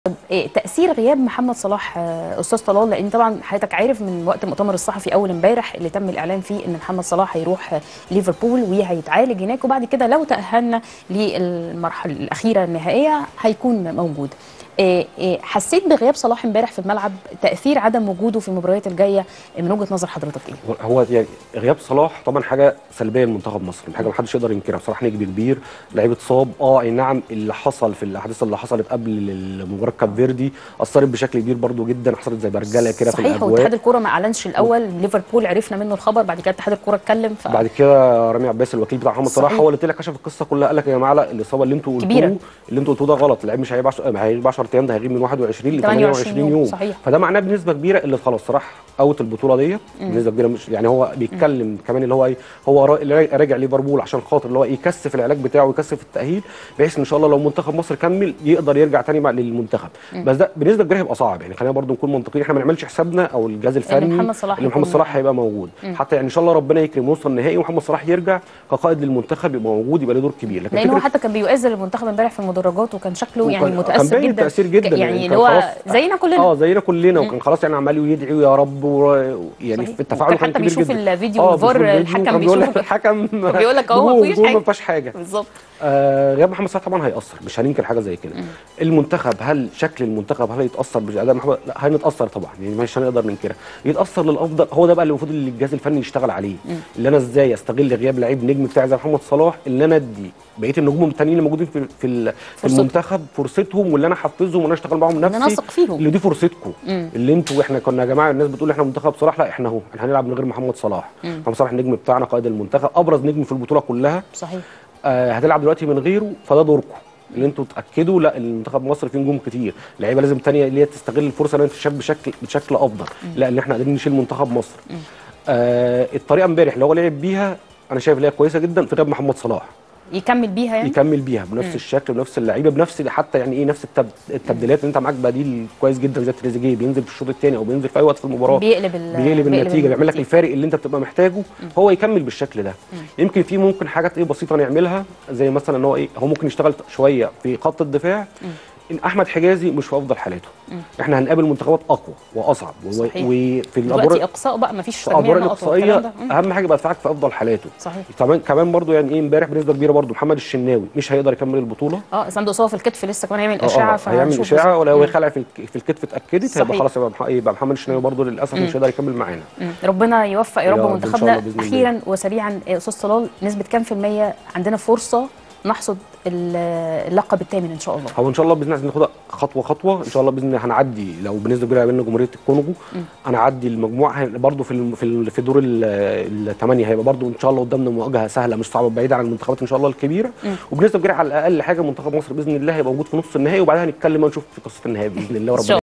إيه تأثير غياب محمد صلاح آه، أستاذ طلال لأن طبعا حضرتك عارف من وقت المؤتمر الصحفي أول امبارح اللي تم الإعلان فيه إن محمد صلاح هيروح آه، ليفربول وهيتعالج هناك وبعد كده لو تأهلنا للمرحلة الأخيرة النهائية هيكون موجود. إيه إيه حسيت بغياب صلاح امبارح في الملعب تأثير عدم وجوده في المباريات الجاية من وجهة نظر حضرتك إيه؟ هو يعني غياب صلاح طبعا حاجه سلبيه لمنتخب مصر حاجه ما حدش يقدر ينكرها صلاح نجم كبير لعيب اتصاب اه اي نعم اللي حصل في الاحداث اللي حصلت قبل مباراه كاب فيردي اثرت بشكل كبير برضو جدا حصلت زي برجله كده في صحيح الاجواء واتحاد الكوره ما اعلنش الاول ليفربول عرفنا منه الخبر بعد كده اتحاد الكوره اتكلم ف... بعد كده رامي عباس الوكيل بتاع محمد صلاح صحيح. هو اللي طلع كشف القصه كلها قال لك يا جماعه لا الاصابه اللي انتوا كبيرة. قلتوه اللي انتوا قلتوه ده غلط اللعيب مش هيغيب 10 هيغيب 10 ايام ده هيغيب من 21 ل 28 28 يوم. يوم صحيح. فده معناه بنسبه كبيره اللي خلاص صلاح اوت البطوله ديت بنسبه كبيره مش يعني هو بيتكلم كمان اللي هو ايه هو را- اللي راجع ليفربول عشان خاطر اللي هو يكثف العلاج بتاعه ويكثف التاهيل بحيث ان شاء الله لو منتخب مصر كمل يقدر يرجع تاني مع للمنتخب بس ده بنسبه كبيره هيبقى صعب يعني خلينا برضو نكون منطقيين احنا ما نعملش حسابنا او الجهاز الفني محمد صلاح ان محمد يكون- صلاح هيبقى موجود حتى يعني ان شاء الله ربنا يكرم نوصل النهائي ومحمد صلاح يرجع كقائد للمنتخب يبقى موجود يبقى له دور كبير لكن لان هو فكرة- حتى كان بيؤازر المنتخب امبارح في المدرجات وكان شكله يعني وكان- متاثر كان باين جدا تاثير جدا يعني كان اللي هو خلاص- زينا كلنا اه زينا كلنا وكان خلاص يعني عمال يدعي يا رب و... يعني صحيح. في التفاعل وكان كان حتى كبير بيشوف جدا الفيديو آه، والفار بيشوف الفيديو الحكم وكان بيقول لك بيشوفه. الحكم بيقول لك أهو جول- مفيش جول حاجة. ما فيهاش حاجه بالظبط آه غياب محمد صلاح طبعا هيأثر مش هننكر حاجه زي كده المنتخب هل شكل المنتخب هل يتأثر بأداء محمد لا هنتأثر طبعا يعني مش هنقدر ننكرها يتأثر للأفضل هو ده بقى اللي المفروض اللي الجهاز الفني يشتغل عليه اللي انا ازاي استغل غياب لعيب نجم بتاعي زي محمد صلاح اللي انا ادي بقيه النجوم التانيين اللي موجودين في في, ال- في فرصتهم. المنتخب فرصتهم واللي انا احفزهم واللي انا اشتغل معاهم إن أنا نفسي أثق فيهم. اللي دي فرصتكم اللي انتوا احنا كنا يا جماعه الناس بتقول احنا منتخب صلاح لا احنا اهو احنا هنلعب من غير محمد صلاح محمد صلاح النجم بتاعنا قائد المنتخب ابرز نجم في البطوله كلها صحيح آه هتلعب دلوقتي من غيره فده دوركم اللي انتوا تاكدوا لا المنتخب مصر فيه نجوم كتير لعيبه لازم تانية اللي هي تستغل الفرصه اللي تشارك بشكل بشكل افضل لا ان احنا قادرين نشيل منتخب مصر آه الطريقه امبارح اللي هو لعب بيها انا شايف ان هي كويسه جدا في غياب محمد صلاح يكمل بيها يعني يكمل بيها بنفس الشكل بنفس اللعيبه بنفس حتى يعني ايه نفس التب... التبديلات اللي انت معاك بديل كويس جدا زي تريزيجيه بينزل في الشوط الثاني او بينزل في اي وقت في المباراه بيقلب ال- بيقلب النتيجه بيعمل لك النتيجة. الفارق اللي انت بتبقى محتاجه هو يكمل بالشكل ده يمكن في ممكن حاجات ايه بسيطه نعملها زي مثلا ان هو ايه هو ممكن يشتغل شويه في خط الدفاع ان احمد حجازي مش في افضل حالاته احنا هنقابل منتخبات اقوى واصعب و- صحيح. وفي دلوقتي الادوار اقصاء بقى مفيش في تجميع الادوار نقط والكلام الاقصائيه ده. مم. اهم حاجه يبقى دفاعك في افضل حالاته صحيح كمان كمان برضو يعني ايه امبارح بنسبه كبيره برضو محمد الشناوي مش هيقدر يكمل البطوله اه بس عنده اصابه في الكتف لسه كمان هيعمل اه اشعه اه هيعمل فهنشوف اشاعه ولا هو بالظبط. خلع في الك- في الكتف اتاكدت هيبقى صحيح. خلاص يبقى مح- يبقى محمد الشناوي برضو للاسف مش هيقدر يكمل معانا مم. ربنا يوفق يا يا رب رب إن شاء منتخبنا الله بإذن الله. اخيرا وسريعا يا استاذ طلال نسبه كام في الميه عندنا فرصه نحصد ال- اللقب الثامن ان شاء الله هو ان شاء الله باذن الله عايزين ناخدها خطوه خطوه ان شاء الله باذن الله هنعدي لو بنسبه كبيره قابلنا جمهوريه الكونغو هنعدي المجموعه برضه في الم- في ال- في دور الثمانيه هيبقى برضه ان شاء الله قدامنا مواجهه سهله مش صعبه بعيده عن المنتخبات ان شاء الله الكبيره وبنسبه كبيره على الاقل حاجه منتخب مصر باذن الله هيبقى موجود في نص النهائي وبعدها هنتكلم ونشوف في قصه النهائي باذن الله إن وربنا شاء